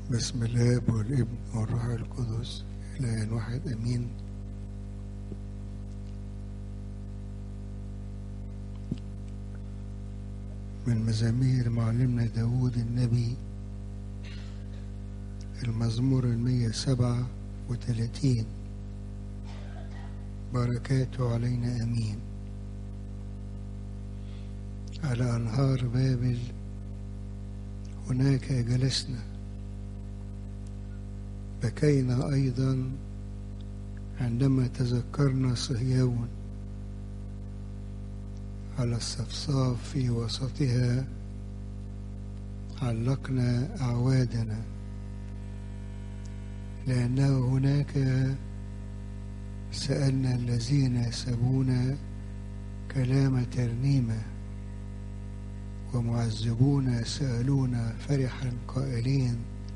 بسم الاب والابن والروح القدس اله واحد امين من مزامير معلمنا داود النبي المزمور المية سبعة وثلاثين بركاته علينا امين على انهار بابل هناك جلسنا بكينا أيضا عندما تذكرنا صهيون على الصفصاف في وسطها علقنا أعوادنا لأنه هناك سألنا الذين يسبون كلام ترنيمة ومعذبون سألونا فرحا قائلين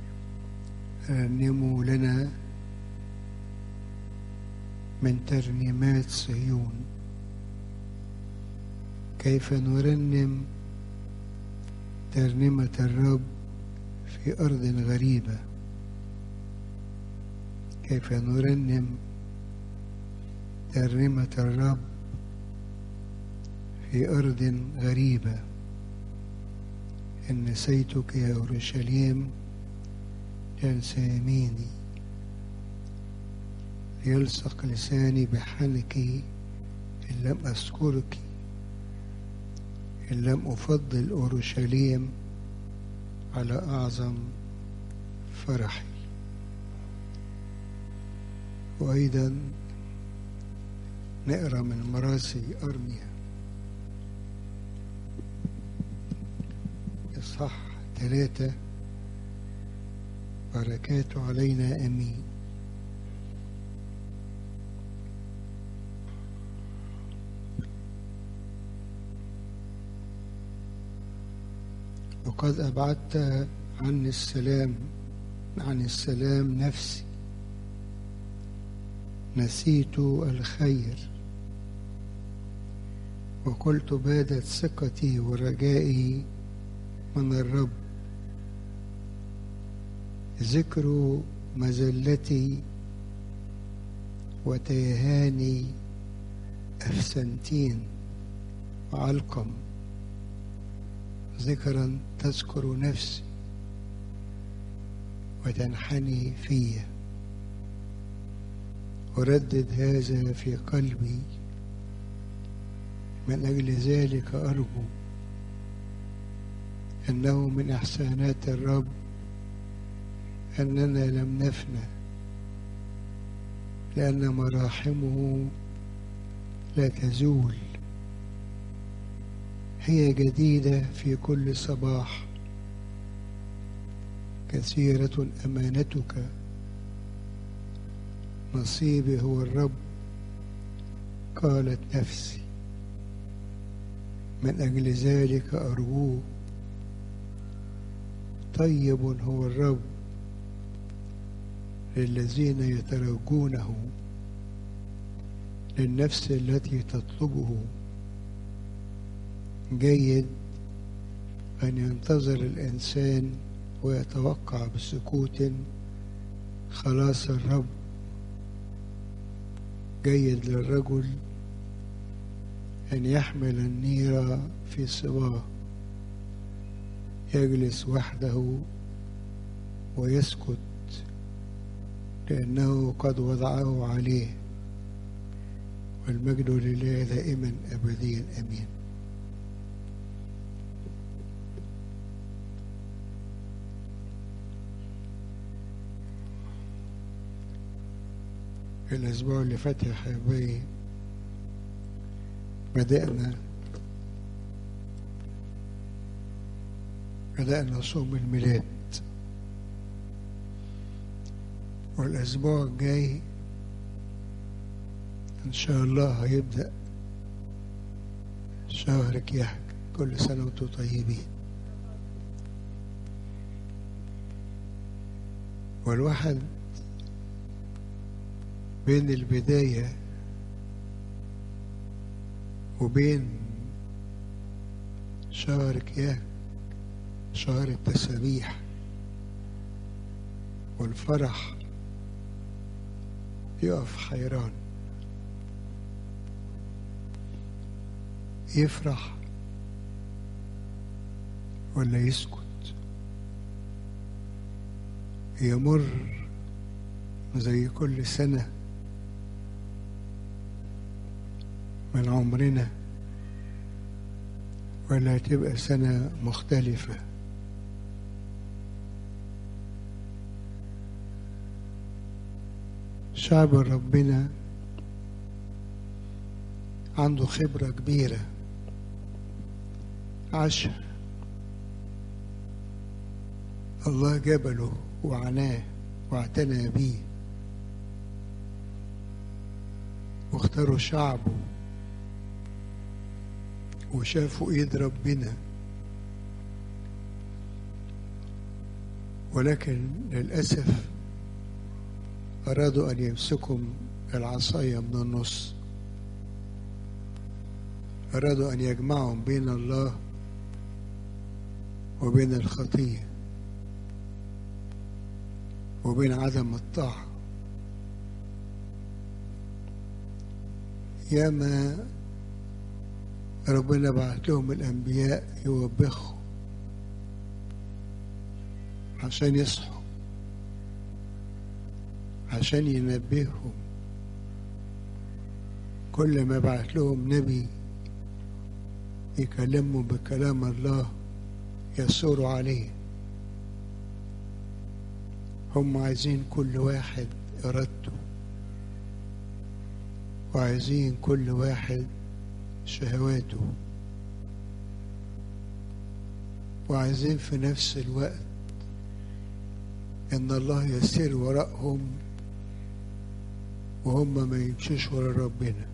رنموا لنا من ترنيمات صهيون كيف نرنم ترنمة الرب في أرض غريبة كيف نرنم ترنمة الرب في أرض غريبة إن نسيتك يا أورشليم تنسى يميني ليلصق لساني بحنك إن لم أذكرك إن لم أفضل أورشليم على أعظم فرحي وأيضا نقرأ من مراسي أرميا إصحاح ثلاثة بركاته علينا امين وقد ابعدت عني السلام عن السلام نفسي نسيت الخير وقلت بادت ثقتي ورجائي من الرب ذكر مزلتي وتيهاني أفسنتين وعلقم ذكرا تذكر نفسي وتنحني فيا أردد هذا في قلبي من أجل ذلك أرجو أنه من إحسانات الرب أننا لم نفنى لأن مراحمه لا تزول هي جديدة في كل صباح كثيرة أمانتك نصيبي هو الرب قالت نفسي من أجل ذلك أرجوه طيب هو الرب للذين يترجونه للنفس التي تطلبه جيد أن ينتظر الإنسان ويتوقع بسكوت خلاص الرب جيد للرجل أن يحمل النير في صباه يجلس وحده ويسكت لأنه قد وضعه عليه والمجد لله دائما أبديا أمين الأسبوع اللي فات يا حبايبي بدأنا بدأنا صوم الميلاد والأسبوع الجاي إن شاء الله هيبدأ شهر كيحك كل سنة وانتم طيبين والواحد بين البداية وبين شهر كياك شهر التسابيح والفرح يقف حيران يفرح ولا يسكت يمر زي كل سنة من عمرنا ولا تبقى سنة مختلفة شعب ربنا عنده خبرة كبيرة عاشها الله جبله وعناه واعتنى بيه واختاروا شعبه وشافوا ايد ربنا ولكن للأسف أرادوا أن يمسكوا العصاية من النص أرادوا أن يجمعهم بين الله وبين الخطية وبين عدم الطاعة ياما ربنا بعت لهم الأنبياء يوبخوا عشان يصحوا عشان ينبههم كل ما بعت لهم نبي يكلمهم بكلام الله يسور عليه هم عايزين كل واحد إرادته وعايزين كل واحد شهواته وعايزين في نفس الوقت ان الله يسير وراءهم وهم ما يمشوش ورا ربنا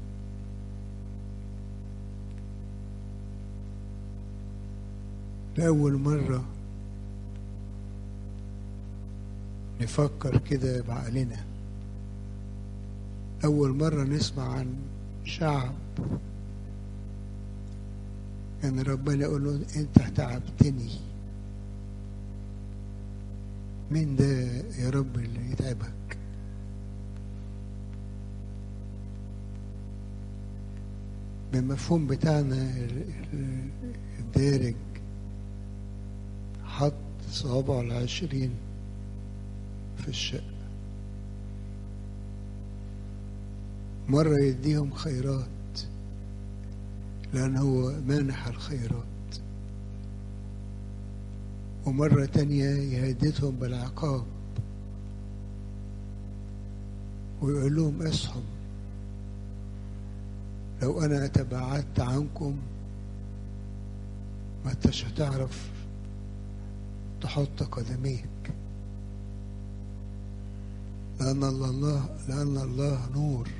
لأول مرة نفكر كده بعقلنا أول مرة نسمع عن شعب يعني ربنا يقول له أنت تعبتني مين ده يا رب اللي يتعبك بالمفهوم بتاعنا الدارج حط صوابعه العشرين في الشقة مرة يديهم خيرات لأن هو مانح الخيرات ومرة تانية يهددهم بالعقاب ويقول لهم اصحوا لو أنا تبعدت عنكم ما انتش هتعرف تحط قدميك لأن الله لأن الله نور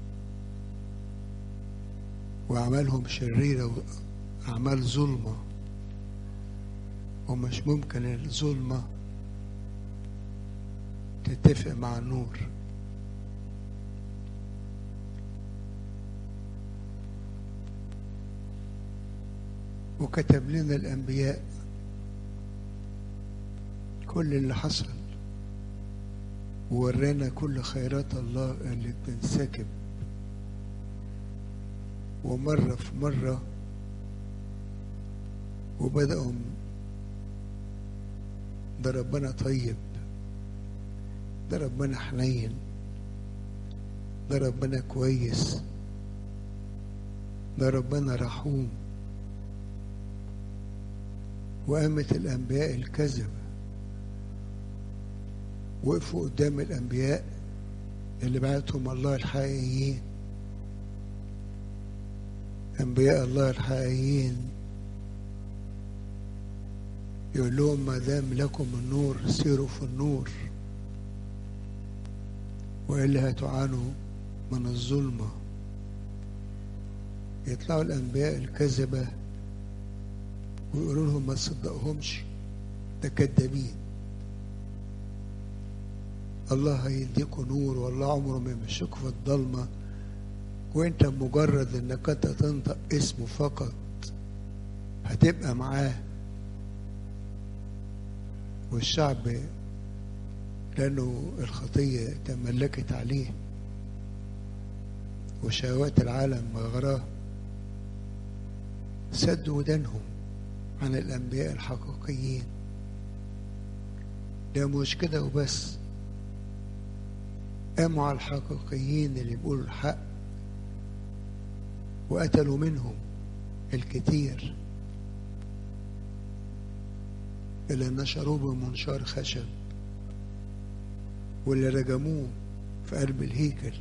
وأعمالهم شريرة وأعمال ظلمة ومش ممكن الظلمة تتفق مع النور وكتب لنا الأنبياء كل اللي حصل وورانا كل خيرات الله اللي بتنسكب ومرة في مرة وبدأوا ده ربنا طيب ده ربنا حنين ده ربنا كويس ده ربنا رحوم وقامت الأنبياء الكذبة وقفوا قدام الأنبياء اللي بعتهم الله الحقيقيين أنبياء الله الحقيقيين يقول لهم ما دام لكم النور سيروا في النور وإلا هتعانوا من الظلمة يطلعوا الأنبياء الكذبة ويقولوا لهم ما تصدقهمش ده كدابين الله هيديكوا نور والله عمره ما يمشيكوا في الضلمة وانت مجرد انك انت تنطق اسمه فقط هتبقى معاه والشعب لأنه الخطية تملكت عليه وشهوات العالم مغراه سدوا ودانهم عن الأنبياء الحقيقيين ده مش كده وبس قاموا على الحقيقيين اللي بيقولوا الحق وقتلوا منهم الكتير اللي نشروه بمنشار خشب واللي رجموه في قلب الهيكل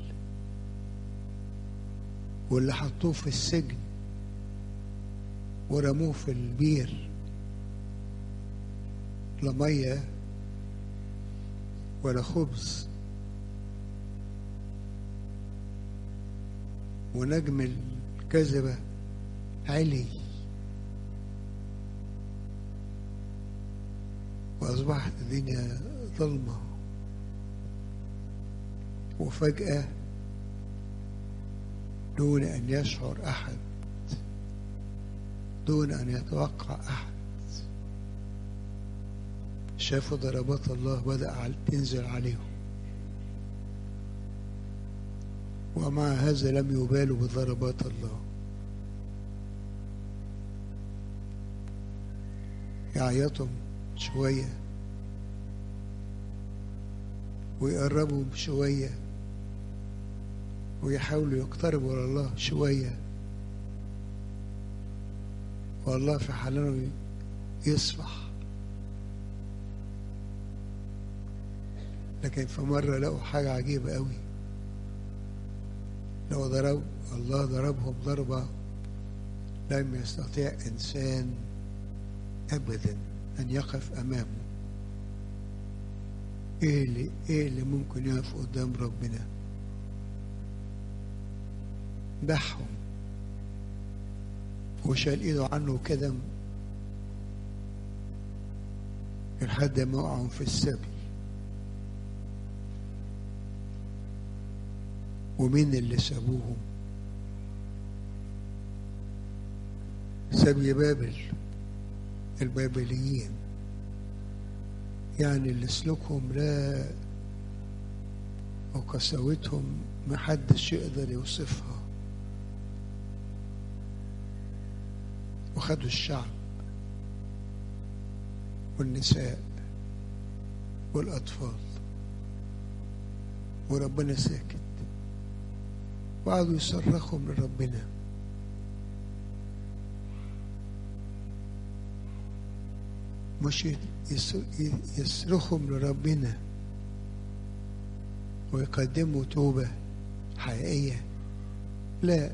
واللي حطوه في السجن ورموه في البير لا ميه ولا خبز ونجم الكذبة علي وأصبحت الدنيا ظلمة وفجأة دون أن يشعر أحد دون أن يتوقع أحد شافوا ضربات الله بدأ تنزل عليهم ومع هذا لم يبالوا بضربات الله يعيطهم شوية ويقربوا شوية ويحاولوا يقتربوا إلى الله شوية والله في حنانه يصفح لكن في مرة لقوا حاجة عجيبة قوي لو ضرب الله ضربهم ضربة لم يستطيع إنسان أبدا أن يقف أمامه إيه اللي إيه اللي ممكن يقف قدام ربنا دحهم وشال إيده عنه كده لحد ما وقعوا في السبي ومين اللي سابوهم سبي بابل البابليين يعني اللي سلوكهم لا وقساوتهم محدش يقدر يوصفها وخدوا الشعب والنساء والأطفال وربنا ساكت وقعدوا يصرخوا من ربنا مش يصرخوا من ربنا ويقدموا توبة حقيقية لا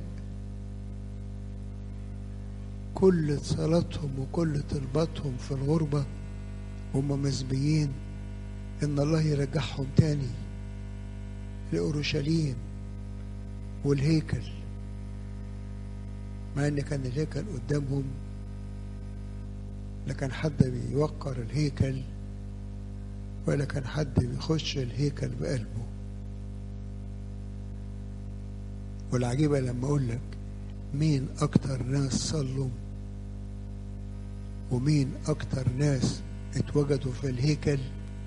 كل صلاتهم وكل طلباتهم في الغربة هم مسبيين إن الله يرجعهم تاني لأورشليم والهيكل مع ان كان الهيكل قدامهم لا كان حد بيوقر الهيكل ولا كان حد بيخش الهيكل بقلبه والعجيبة لما أقول لك مين أكتر ناس صلوا ومين أكتر ناس اتوجدوا في الهيكل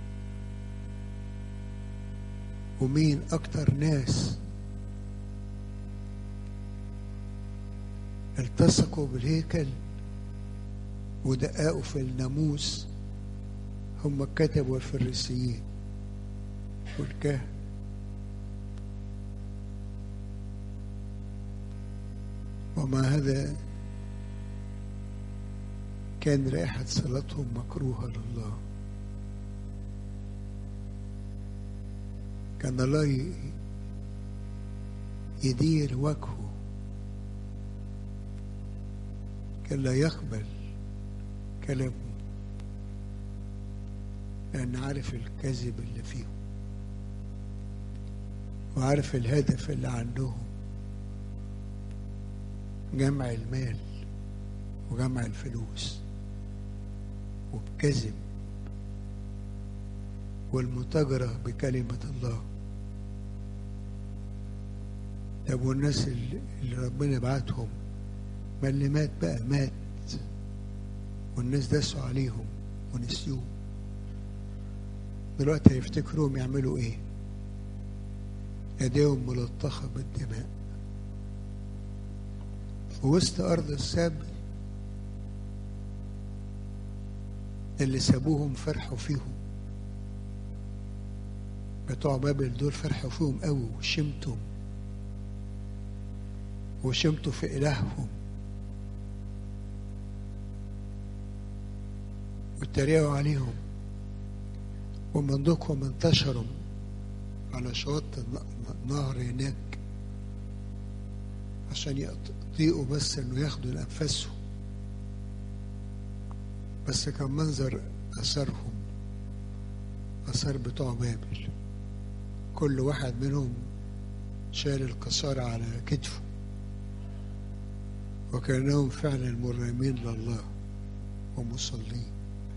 ومين أكتر ناس التصقوا بالهيكل ودققوا في الناموس هم الكتب والفريسيين والكهن ومع هذا كان رائحة صلاتهم مكروهة لله كان الله يدير وجهه كان لا يقبل كلامه لأن عارف الكذب اللي فيهم وعارف الهدف اللي عندهم جمع المال وجمع الفلوس والكذب والمتاجرة بكلمة الله طب والناس اللي ربنا بعتهم ما اللي مات بقى مات والناس داسوا عليهم ونسيوه دلوقتي هيفتكروهم يعملوا ايه ايديهم ملطخة بالدماء في وسط ارض السبي اللي سابوهم فرحوا فيهم بتوع بابل دول فرحوا فيهم قوي وشمتوا وشمتوا في إلههم واتريقوا عليهم ومن ضوقهم انتشروا على شواطئ النهر هناك عشان يضيقوا بس انه ياخدوا انفاسهم بس كان منظر اثرهم اثر بتوع بابل كل واحد منهم شال القصارى على كتفه وكانهم فعلا مرامين لله ومصلين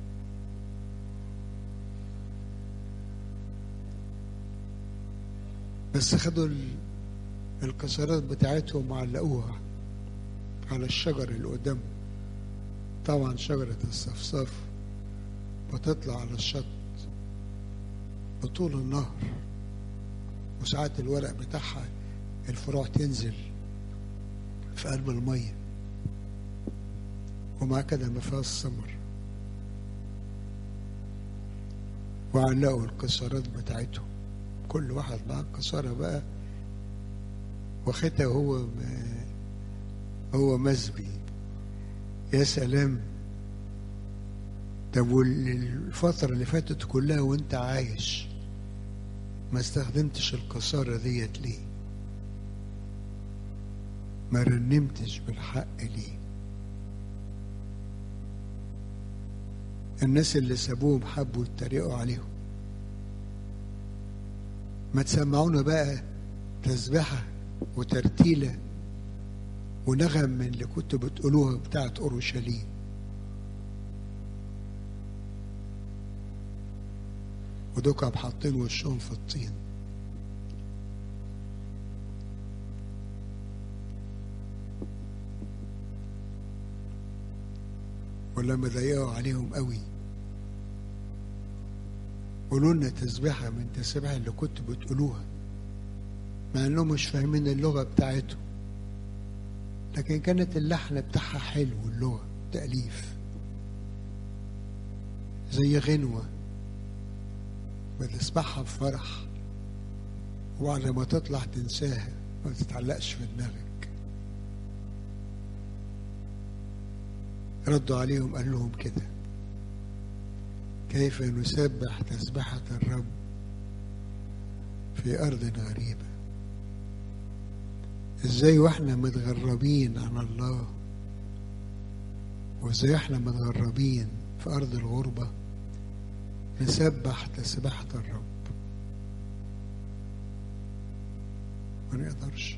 بس خدوا الكسرات بتاعتهم وعلقوها على الشجر اللي قدامهم طبعا شجرة الصفصاف بتطلع على الشط بطول النهر وساعات الورق بتاعها الفروع تنزل في قلب المية ومع كده ما فيهاش ثمر وعلقوا الكسرات بتاعتهم كل واحد معاه كسارة بقى واخدها هو هو مزبي يا سلام طب والفترة اللي فاتت كلها وانت عايش ما استخدمتش الكسارة ديت ليه ما رنمتش بالحق ليه الناس اللي سابوهم حبوا يتريقوا عليهم ما تسمعونا بقى تسبحة وترتيلة ونغم من اللي كنتوا بتقولوها بتاعت أورشليم ودوكم حاطين وشهم في الطين ولما ضيقوا عليهم قوي قولوا لنا تسبيحة من تسبيحة اللي كنتوا بتقولوها مع انهم مش فاهمين اللغة بتاعتهم لكن كانت اللحن بتاعها حلو اللغة تأليف زي غنوة بتسمعها بفرح وبعد ما تطلع تنساها ما تتعلقش في دماغك ردوا عليهم قال لهم كده كيف نسبح تسبحة الرب في أرض غريبة ازاي واحنا متغربين عن الله وازاي احنا متغربين في أرض الغربة نسبح تسبحة الرب ما نقدرش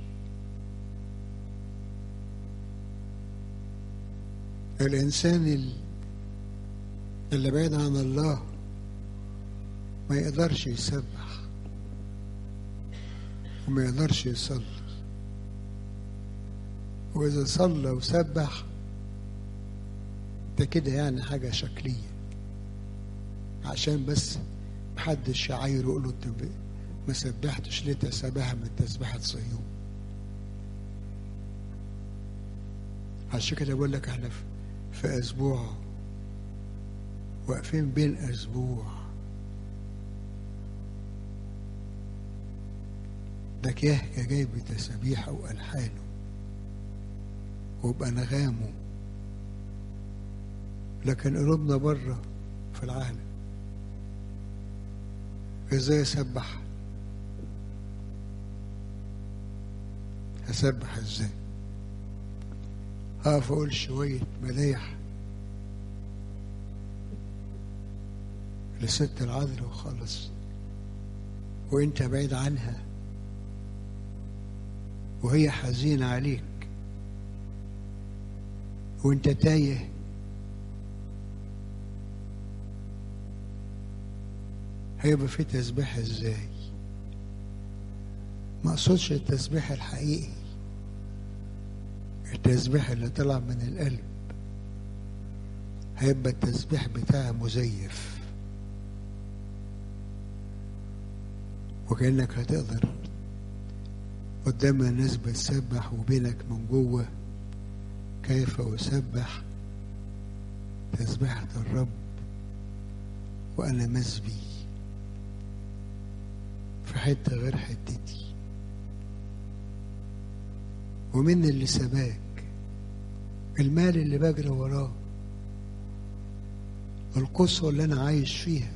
الإنسان اللي بعيد عن الله ما يقدرش يسبح وما يقدرش يصلي وإذا صلى وسبح ده كده يعني حاجة شكلية عشان بس محدش يعايره يقول له انت ما سبحتش ليه تسبحها من تسبحة صيون عشان كده بقول لك احنا في اسبوع واقفين بين اسبوع ده كيهكا جايب تسابيحه والحانه وبانغامه لكن قلوبنا بره في العالم ازاي اسبح هسبح ازاي هقف اقول شويه مدايح لست العذراء وخلص وانت بعيد عنها وهي حزينه عليك وانت تايه هيبقى في تسبيح ازاي ما اقصدش التسبيح الحقيقي التسبيح اللي طلع من القلب هيبقى التسبيح بتاعه مزيف وكأنك هتقدر قدام الناس بتسبح وبينك من جوه كيف أسبح تسبحة الرب وأنا مسبي في حتة غير حتتي ومن اللي سباك المال اللي بجري وراه القصوى اللي أنا عايش فيها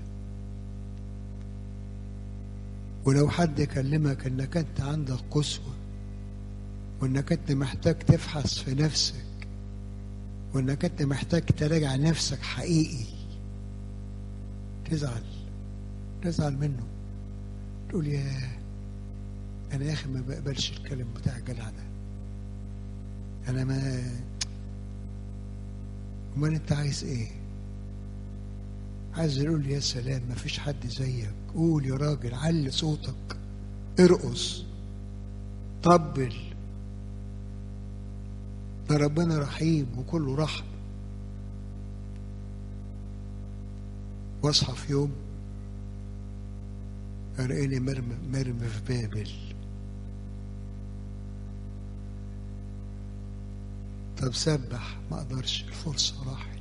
ولو حد كلمك انك انت عندك قسوة وانك انت محتاج تفحص في نفسك وانك انت محتاج تراجع نفسك حقيقي تزعل تزعل منه تقول يا انا يا اخي ما بقبلش الكلام بتاع الجدع ده انا ما امال انت عايز ايه عايز يقول يا سلام ما فيش حد زيك قول يا راجل علي صوتك ارقص طبل ده ربنا رحيم وكله رحمة واصحى في يوم الاقيني مرمي مرمي في بابل طب سبح ما اقدرش الفرصة راحت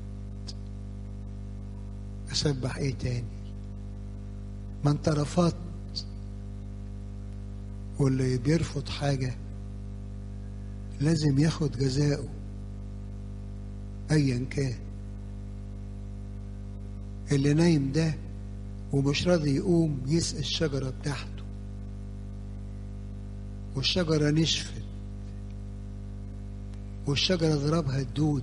اسبح ايه تاني ما انت رفضت واللي بيرفض حاجة لازم ياخد جزاؤه ايا كان اللي نايم ده ومش راضي يقوم يسقي الشجرة بتاعته والشجرة نشفت والشجرة ضربها الدود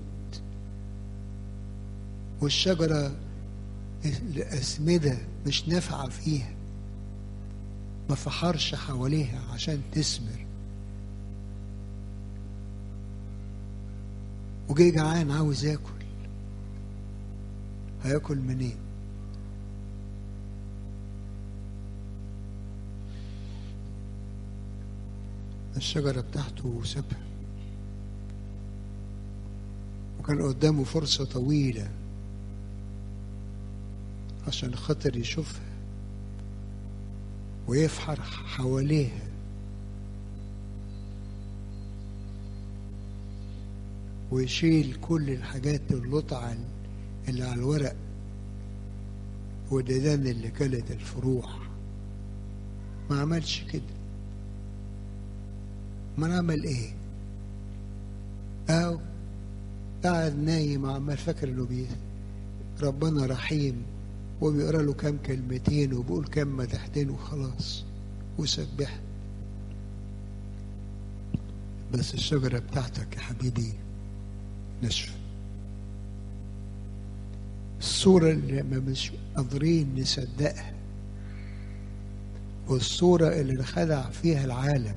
والشجرة الأسمدة مش نافعة فيها ما فحرش حواليها عشان تثمر وجاي جعان عاوز ياكل هياكل منين الشجرة بتاعته وسابها وكان قدامه فرصة طويلة عشان خاطر يشوفها ويفحر حواليها ويشيل كل الحاجات اللطعة اللي على الورق والديدان اللي كلت الفروع ما عملش كده ما عمل ايه او قاعد نايم عمال فاكر انه بيه ربنا رحيم وبيقرا له كام كلمتين وبيقول كام مدحتين وخلاص وسبح بس الشجرة بتاعتك يا حبيبي نشفة الصورة اللي ما مش قادرين نصدقها والصورة اللي خدع فيها العالم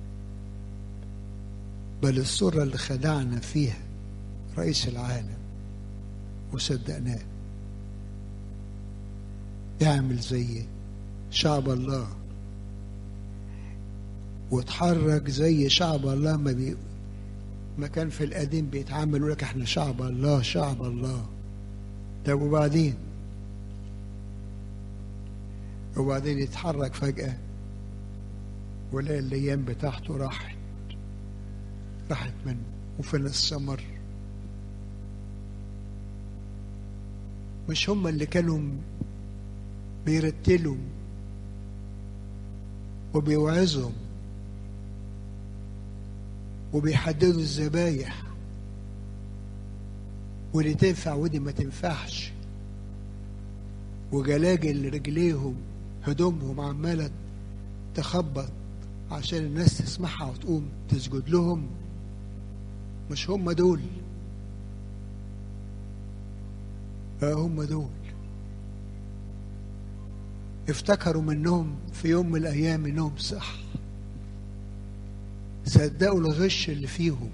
بل الصورة اللي خدعنا فيها رئيس العالم وصدقناه يعمل زي شعب الله واتحرك زي شعب الله ما بي ما كان في القديم بيتعامل يقول لك احنا شعب الله شعب الله طب وبعدين وبعدين يتحرك فجأة ولا الأيام بتاعته راحت راحت منه وفين الثمر مش هم اللي كانوا بيرتلوا وبيوعظهم وبيحددوا الذبايح ودي تنفع ودي ما تنفعش وجلاجل رجليهم هدومهم عمالة تخبط عشان الناس تسمعها وتقوم تسجد لهم مش هم دول اه هم دول افتكروا منهم في يوم من الايام انهم صح صدقوا الغش اللي فيهم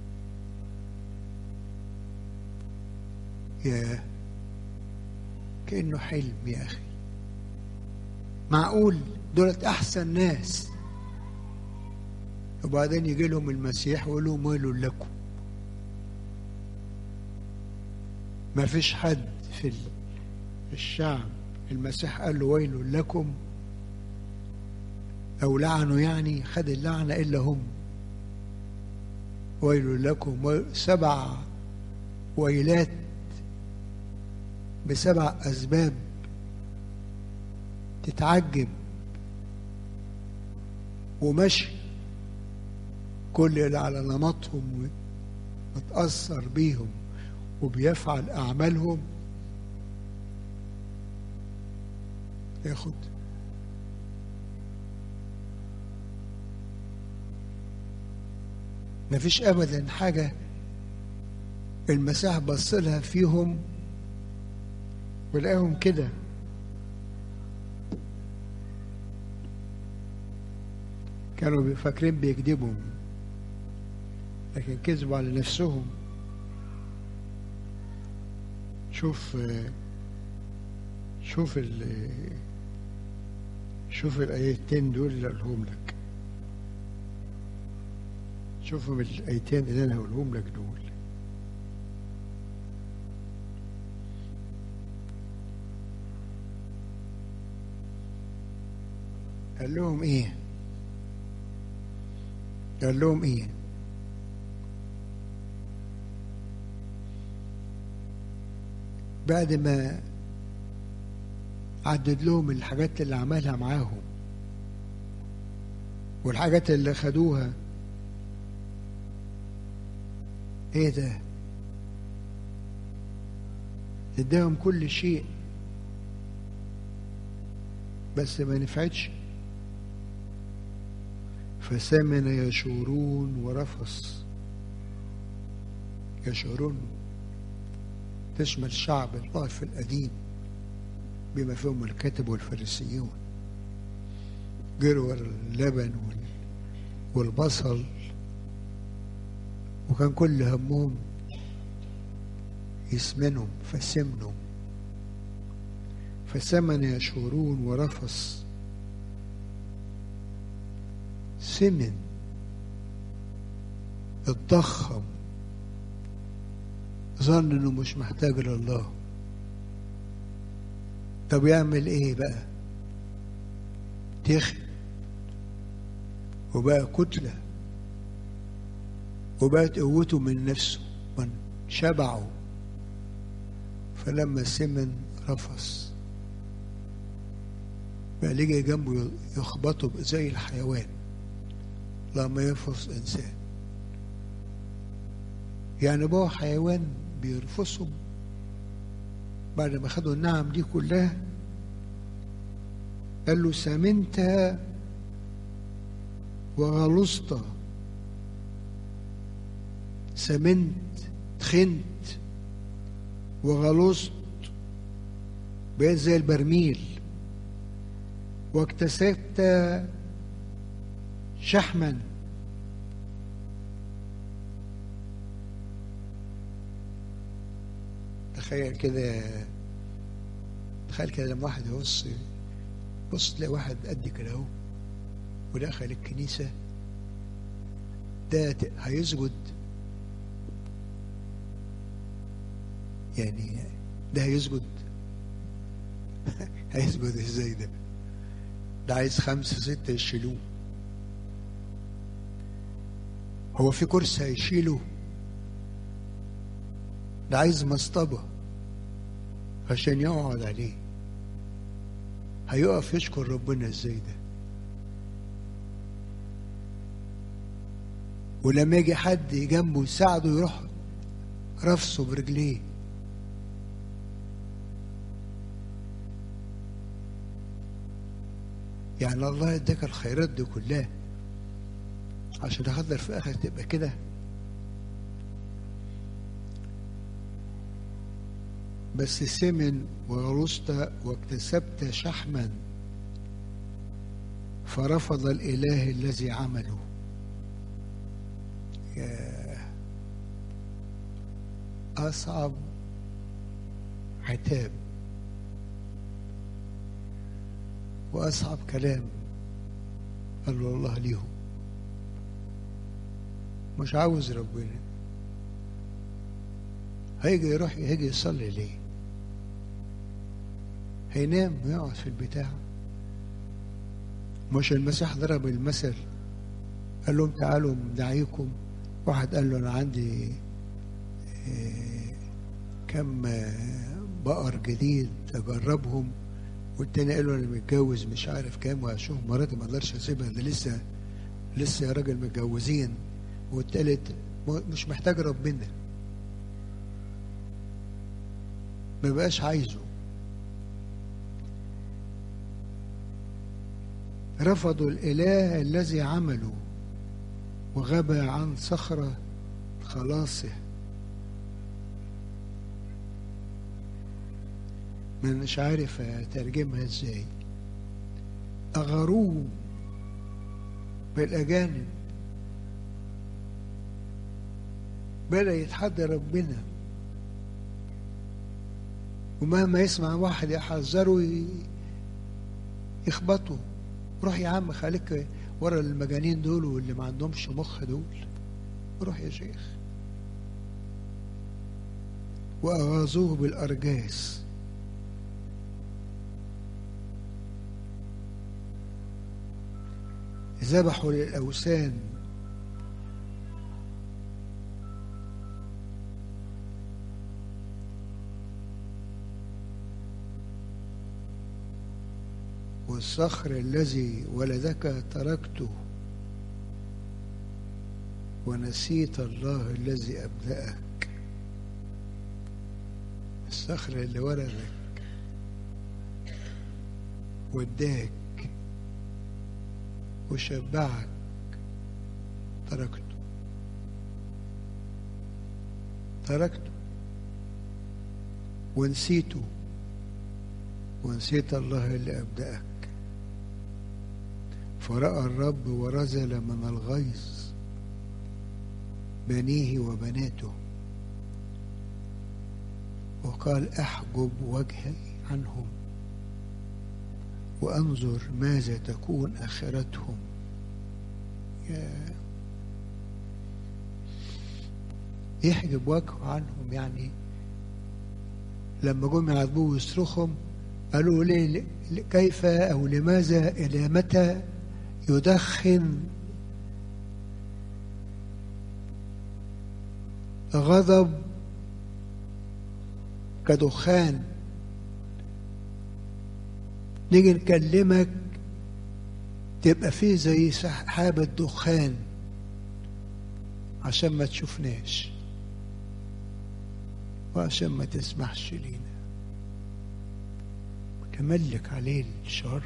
يا كأنه حلم يا أخي معقول دولت أحسن ناس وبعدين يجي لهم المسيح ويقول لهم ويل لكم ما فيش حد في الشعب المسيح قال له ويل لكم أو لعنوا يعني خد اللعنة إلا هم ويل لكم سبع ويلات بسبع أسباب تتعجب ومشي كل اللي على نمطهم متأثر بيهم وبيفعل أعمالهم ياخد مفيش أبدا حاجة المسيح بص لها فيهم ولقاهم كده كانوا فاكرين بيكذبوا لكن كذبوا على نفسهم شوف شوف ال شوف الآيتين دول اللي أقولهم لك شوفوا الآيتين اللي أنا هقولهم لك دول قال لهم إيه؟ قال لهم إيه؟ بعد ما عدد لهم الحاجات اللي عملها معاهم والحاجات اللي خدوها ايه ده اداهم كل شيء بس ما نفعتش فسمن يشورون ورفص يشورون تشمل شعب الله في القديم بما فيهم الكتب والفريسيون جروا اللبن والبصل وكان كل همهم يسمنهم فسمنوا فسمن يشورون ورفص سمن اتضخم ظن انه مش محتاج لله طب يعمل ايه بقى تخن وبقى كتلة وبقت قوته من نفسه من شبعه فلما سمن رفص بقى لجي جنبه يخبطه زي الحيوان لما يرفص انسان يعني بقى حيوان بيرفصهم بعد ما خدوا النعم دي كلها قال له سمنت وغلظت سمنت تخنت وغلظت بقيت زي البرميل واكتسبت شحما تخيل كده تخيل كده لما واحد يبص بص تلاقي واحد قد كده اهو ودخل الكنيسة ده هيسجد يعني ده هيسجد هيسجد ازاي ده ده عايز خمسة ستة يشيلوه هو في كرسي هيشيله ده عايز مصطبة عشان يقعد عليه هيقف يشكر ربنا ازاي ده ولما يجي حد جنبه يساعده يروح رفسه برجليه يعني الله اداك الخيرات دي كلها عشان تقدر في الاخر تبقى كده بس سمن وغرست واكتسبت شحما فرفض الاله الذي عمله يا اصعب عتاب واصعب كلام قال له الله ليهم مش عاوز ربنا هيجي يروح هيجي يصلي ليه هينام ويقعد في البتاع مش المسيح ضرب المثل قال لهم تعالوا دعيكم واحد قال له انا عندي آه، كم آه، بقر جديد اجربهم والتاني قال له انا متجوز مش عارف كام وهشوف مراتي ما اقدرش اسيبها ده لسه لسه يا راجل متجوزين والتالت م- مش محتاج ربنا ما بقاش عايزه رفضوا الإله الذي عملوا وغاب عن صخرة خلاصه ما مش عارف أترجمها إزاي أغروه بالأجانب بدأ يتحدى ربنا ومهما يسمع واحد يحذره ي- يخبطه روح يا عم خليك ورا المجانين دول واللي ما عندهمش مخ دول روح يا شيخ وأغاظوه بالأرجاس ذبحوا للأوثان والصخر الذي ولدك تركته ونسيت الله الذي أبدأك الصخر اللي ولدك وداك وشبعك تركته تركته ونسيته ونسيت الله اللي أبدأك فرأى الرب ورزل من الغيظ بنيه وبناته وقال احجب وجهي عنهم وانظر ماذا تكون اخرتهم يا يحجب وجهه عنهم يعني لما جم يعذبوه ويصرخهم قالوا ليه كيف او لماذا الى متى يدخن غضب كدخان نيجي نكلمك تبقى فيه زي سحابة دخان عشان ما تشوفناش وعشان ما تسمحش لينا تملك عليه الشر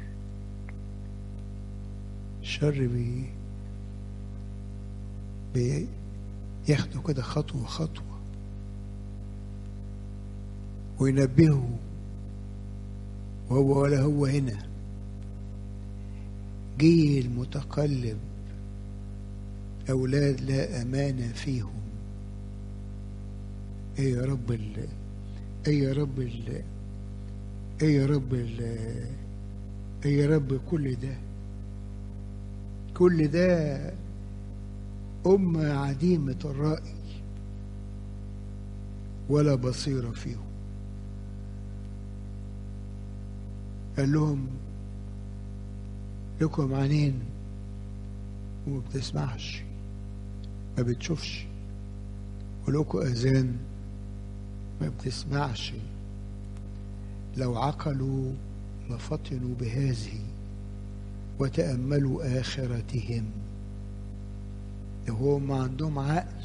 الشر بي بي ياخده كده خطوة خطوة وينبهه وهو ولا هو هنا جيل متقلب أولاد لا أمانة فيهم إيه يا رب ال إيه يا رب ال إيه يا رب ال إيه يا رب كل ده كل ده أمة عديمة الرأي ولا بصيرة فيهم قال لهم لكم عينين وما بتسمعش ما بتشوفش ولكم أذان ما بتسمعش لو عقلوا لفطنوا بهذه وتأملوا آخرتهم لو هم عندهم عقل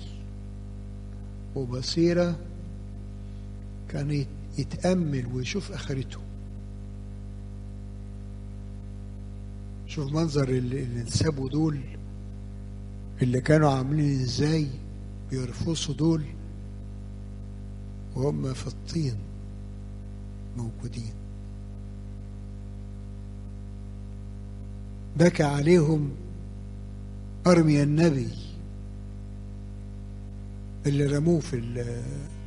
وبصيرة كان يتأمل ويشوف آخرته شوف منظر اللي اللي انسابوا دول اللي كانوا عاملين ازاي بيرفصوا دول وهم في الطين موجودين بكى عليهم أرميا النبي اللي رموه في ال-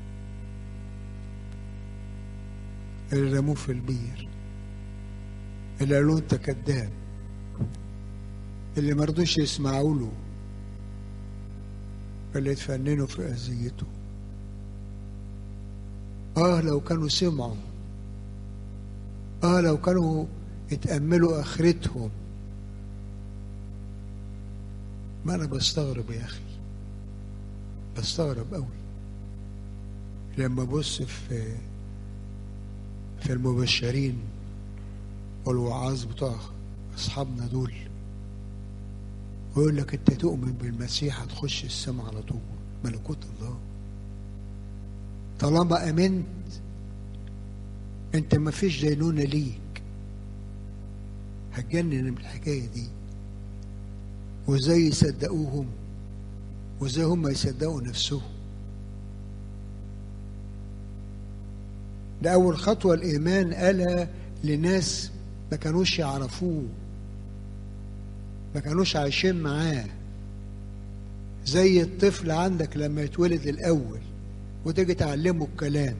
اللي رموه في البير اللي قالوا انت كذاب اللي ما رضوش يسمعوا له اللي اتفننوا في اذيته اه لو كانوا سمعوا اه لو كانوا اتأملوا اخرتهم ما انا بستغرب يا اخي بستغرب قوي لما ابص في في المبشرين والوعاظ بتوع اصحابنا دول ويقول لك انت تؤمن بالمسيح هتخش السماء على طول ملكوت الله طالما امنت انت ما فيش دينونه ليك هتجنن من الحكايه دي وازاي يصدقوهم وازاي هم يصدقوا نفسهم ده اول خطوه الايمان قالها لناس ما كانوش يعرفوه ما كانوش عايشين معاه زي الطفل عندك لما يتولد الاول وتيجي تعلمه الكلام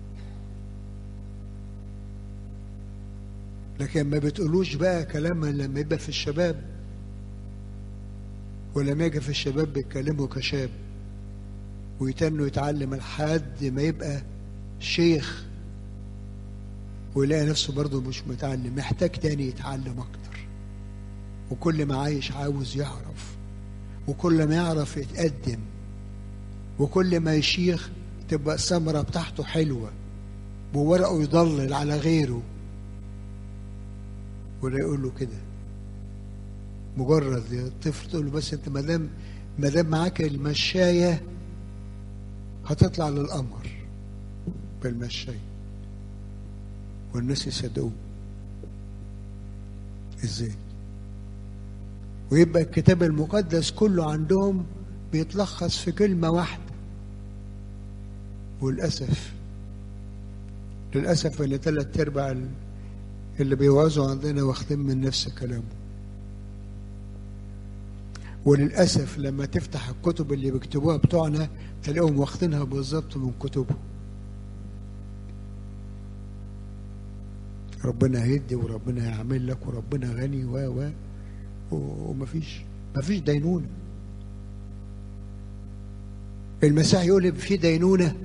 لكن ما بتقولوش بقى كلام لما يبقى في الشباب ولما يجي في الشباب بيتكلموا كشاب ويتنوا يتعلم لحد ما يبقى شيخ ويلاقي نفسه برضه مش متعلم محتاج تاني يتعلم اكتر وكل ما عايش عاوز يعرف وكل ما يعرف يتقدم وكل ما يشيخ تبقى الثمرة بتاعته حلوة وورقه يضلل على غيره ولا يقول له كده مجرد الطفل تقول له بس انت ما دام ما دام معاك المشايه هتطلع للقمر بالمشايه والناس يصدقوه ازاي ويبقى الكتاب المقدس كله عندهم بيتلخص في كلمة واحدة وللأسف للأسف اللي ثلاث أرباع اللي بيوعظوا عندنا واخدين من نفس كلامه وللأسف لما تفتح الكتب اللي بيكتبوها بتوعنا تلاقيهم واخدينها بالظبط من كتبهم ربنا هيدي وربنا هيعمل لك وربنا غني و و ومفيش مفيش دينونة المسيح يقول في دينونة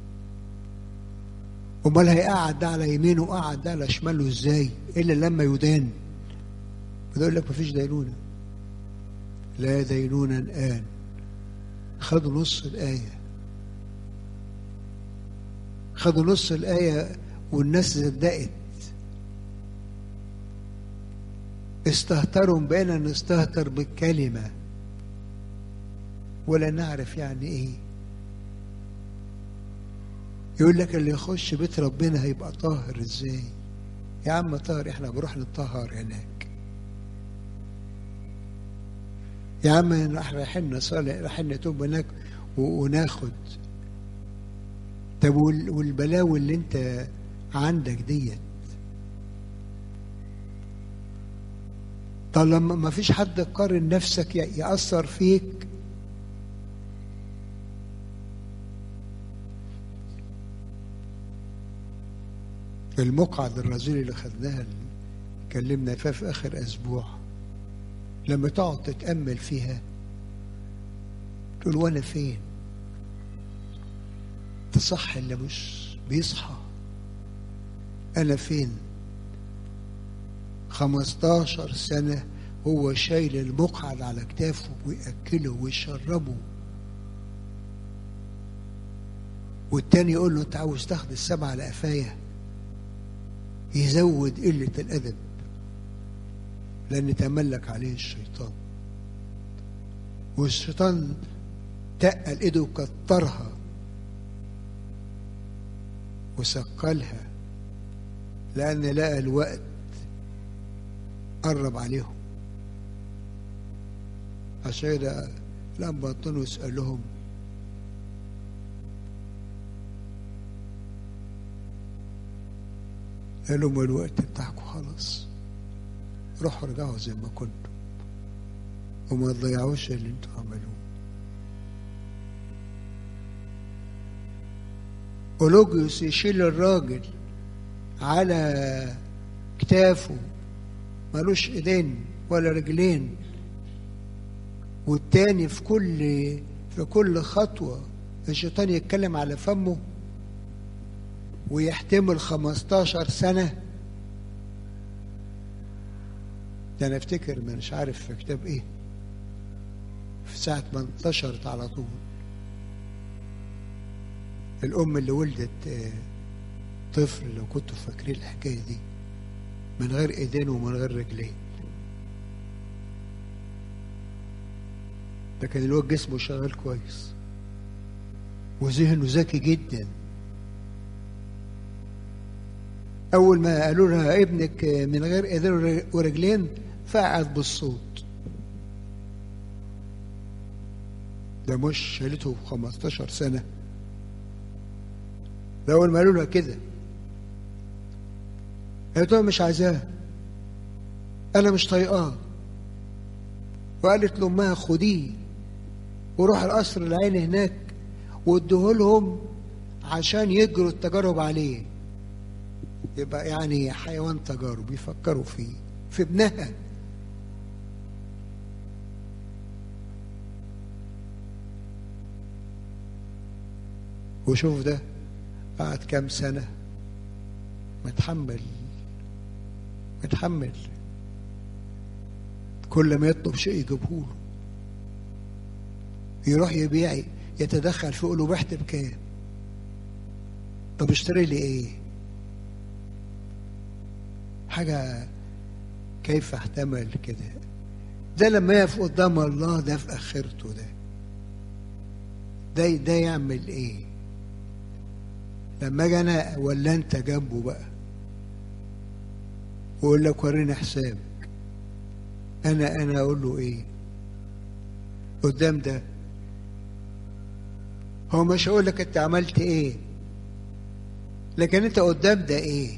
امال هيقعد ده على يمينه وقعد ده على شماله ازاي الا لما يدان بيقول لك مفيش دينونه لا دينونة الآن خدوا نص الآية خدوا نص الآية والناس صدقت استهتروا بقينا نستهتر بالكلمة ولا نعرف يعني ايه يقول لك اللي يخش بيت ربنا هيبقى طاهر ازاي يا عم طاهر احنا بنروح نتطهر هناك يا عم احنا رايحين نصلي رايحين نتوب هناك وناخد طب والبلاوي اللي انت عندك ديت طالما ما فيش حد قارن نفسك يأثر فيك المقعد الرذيل اللي خدناها اللي اتكلمنا فيها في اخر اسبوع لما تقعد تتأمل فيها تقول وانا فين تصح اللي مش بيصحى انا فين خمستاشر سنة هو شايل المقعد على كتافه ويأكله ويشربه والتاني يقول له انت عاوز تاخد السبعة على قفايا يزود قلة الأدب لأن تملك عليه الشيطان والشيطان تقل ايده وكترها وثقلها لأن لقى الوقت قرب عليهم عشان كده لما بطنوا يسألهم قال لهم الوقت بتاعكم خلاص روحوا ارجعوا زي ما كنتم وما تضيعوش اللي انتوا عملوه أولوجيوس يشيل الراجل على كتافه ملوش ايدين ولا رجلين والتاني في كل في كل خطوة الشيطان يتكلم على فمه ويحتمل 15 سنة ده أنا أفتكر مش عارف في كتاب إيه في ساعة ما انتشرت على طول الأم اللي ولدت طفل لو كنتوا فاكرين الحكاية دي من غير ايدين ومن غير رجلين لكن الواد جسمه شغال كويس وذهنه ذكي جدا أول ما قالوا لها ابنك من غير ايدين ورجلين فقعت بالصوت ده مش شالته 15 سنة ده أول ما قالوا لها كده قالت له مش عايزاه أنا مش طايقاه وقالت لأمها خديه وروح القصر العيني هناك واديه لهم عشان يجروا التجارب عليه يبقى يعني حيوان تجارب يفكروا فيه في ابنها وشوف ده قعد كام سنة متحمل متحمل كل ما يطلب شيء يجيبه له يروح يبيع يتدخل في له بعت بكام طب اشتري لي ايه حاجة كيف احتمل كده ده لما يقف قدام الله ده في اخرته ده ده ده يعمل ايه لما اجي انا ولا انت جنبه بقى ويقول لك وريني حسابك انا انا اقول له ايه قدام ده هو مش هقول لك انت عملت ايه لكن انت قدام ده ايه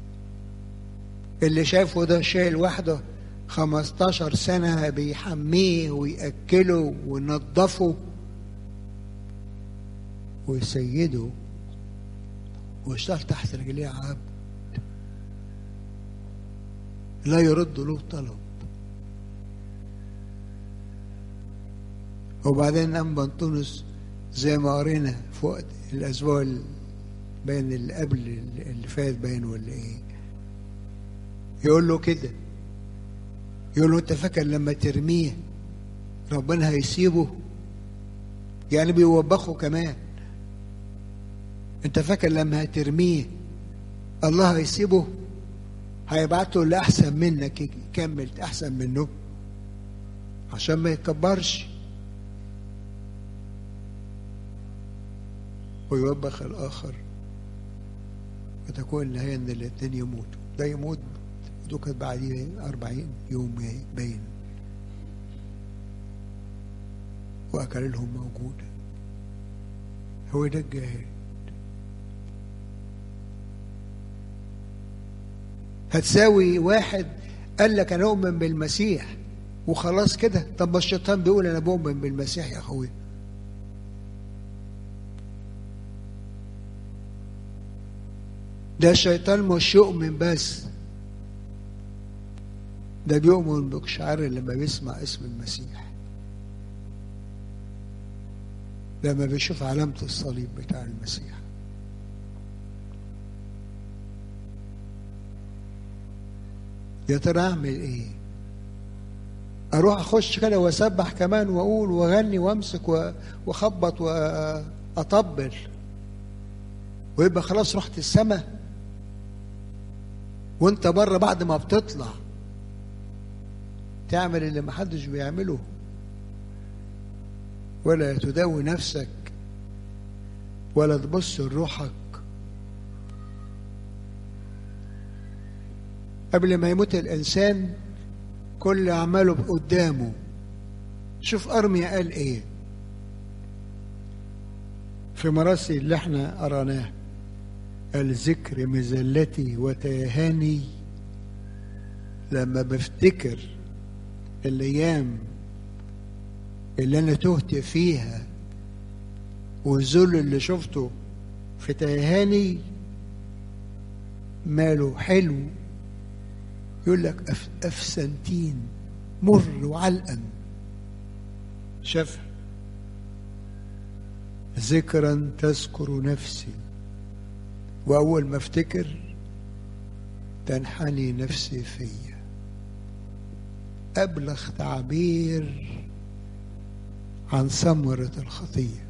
اللي شايفه ده شايل واحده 15 سنة بيحميه ويأكله وينظفه ويسيده ويشتغل تحت رجليه عبد لا يرد له طلب وبعدين قام بنطونس زي ما قرينا في وقت الاسبوع بين اللي قبل اللي فات باين ولا ايه يقول له كده يقول له انت فاكر لما ترميه ربنا هيسيبه يعني بيوبخه كمان انت فاكر لما هترميه الله هيسيبه هيبعته اللي احسن منك يكمل احسن منه عشان ما يتكبرش ويوبخ الاخر وتكون النهايه ان الاثنين يموتوا ده يموت ودول كانت بعديه 40 يوم باين واكل لهم موجوده هو ده الجاهل هتساوي واحد قال لك انا اؤمن بالمسيح وخلاص كده طب ما الشيطان بيقول انا بؤمن بالمسيح يا اخويا ده الشيطان مش يؤمن بس ده بيؤمن بقشعر لما بيسمع اسم المسيح لما بيشوف علامة الصليب بتاع المسيح يا ترى اعمل ايه اروح اخش كده واسبح كمان واقول واغني وامسك واخبط واطبل ويبقى خلاص رحت السماء وانت بره بعد ما بتطلع تعمل اللي محدش بيعمله ولا تداوي نفسك ولا تبص لروحك قبل ما يموت الإنسان كل أعماله قدامه شوف أرميا قال إيه في مراسي اللي احنا قراناه قال ذكر مزلتي وتيهاني لما بفتكر الأيام اللي أنا تهت فيها والذل اللي شفته في تيهاني ماله حلو يقول لك أف أفسنتين مر وعلقا شاف ذكرا تذكر نفسي وأول ما افتكر تنحني نفسي فيا أبلغ تعبير عن ثمرة الخطية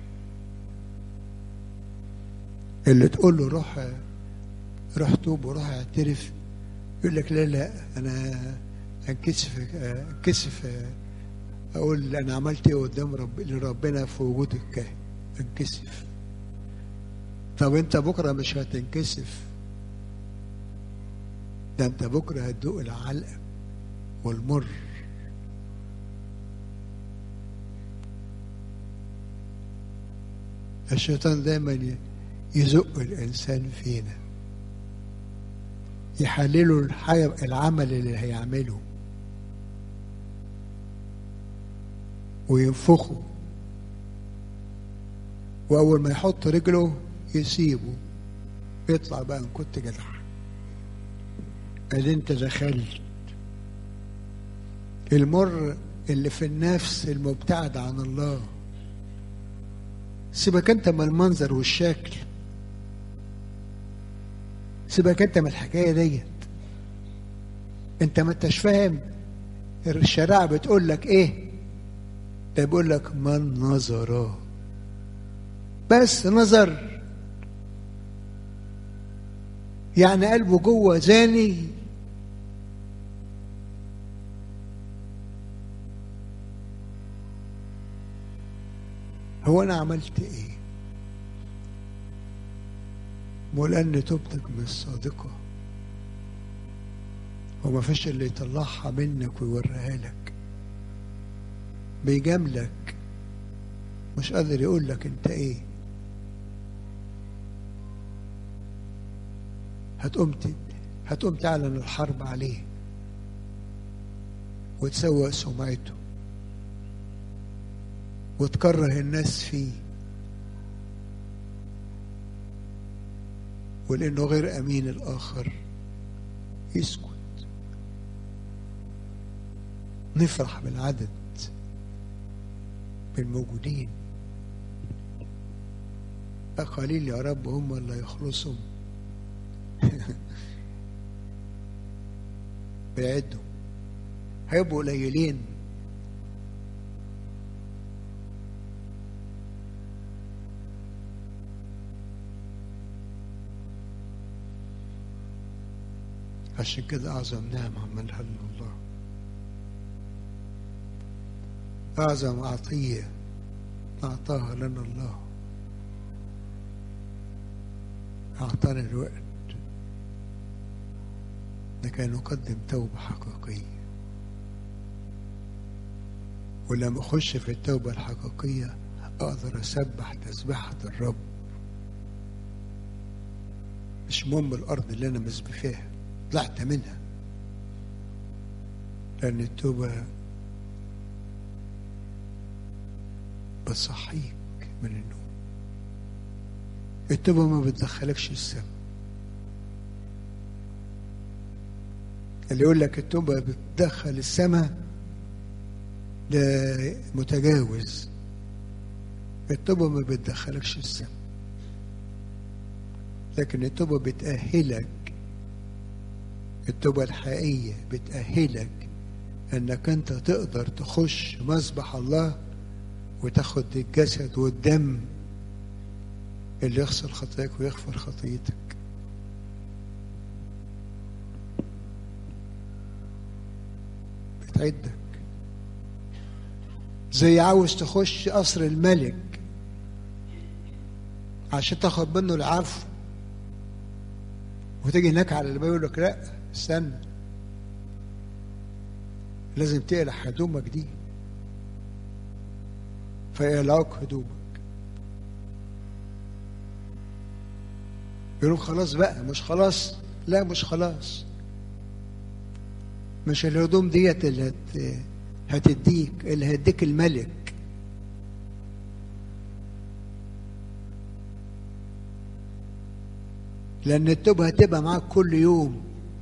اللي تقول له روح روح توب وروح اعترف يقول لك لا لا انا انكسف انكسف اقول انا عملت ايه قدام رب لربنا في وجود الكاهن انكسف طب انت بكره مش هتنكسف ده انت بكره هتدوق العلقه والمر الشيطان دايما يزق الانسان فينا يحلله الحي... العمل اللي هيعمله وينفخه واول ما يحط رجله يسيبه يطلع بقى ان كنت جدع قال انت دخلت المر اللي في النفس المبتعد عن الله سيبك انت من المنظر والشكل سيبك انت من الحكايه ديت انت ما انتش فاهم الشريعه بتقول لك ايه ده بيقول لك من نظر بس نظر يعني قلبه جوه زاني هو انا عملت ايه ولأن توبتك مش صادقة وما فيش اللي يطلعها منك ويوريها لك بيجاملك مش قادر يقول لك انت ايه هتقوم هتقوم تعلن الحرب عليه وتسوق سمعته وتكره الناس فيه ولانه غير امين الاخر يسكت نفرح بالعدد بالموجودين قليل يا رب هم اللي يخلصوا بيعدوا هيبقوا قليلين عشان كده أعظم نعمة عملها لنا الله أعظم عطية أعطاها لنا الله أعطانا الوقت لكي نقدم توبة حقيقية ولما أخش في التوبة الحقيقية أقدر أسبح تسبحة الرب مش مهم الأرض اللي أنا مسبي فيها طلعت منها لأن التوبة بتصحيك من النوم التوبة ما بتدخلكش السما اللي يقول لك التوبة بتدخل السما ده متجاوز التوبة ما بتدخلكش السما لكن التوبة بتأهلك التوبة الحقيقية بتأهلك انك انت تقدر تخش مسبح الله وتاخد الجسد والدم اللي يغسل خطاياك ويغفر خطيتك بتعدك زي عاوز تخش قصر الملك عشان تاخد منه العفو وتيجي هناك على الباب يقول لك لا استنى لازم تقلع هدومك دي فيقلعوك هدومك يقولوا خلاص بقى مش خلاص لا مش خلاص مش الهدوم ديت اللي هت... هتديك اللي هيديك الملك لأن التوبة هتبقى معاك كل يوم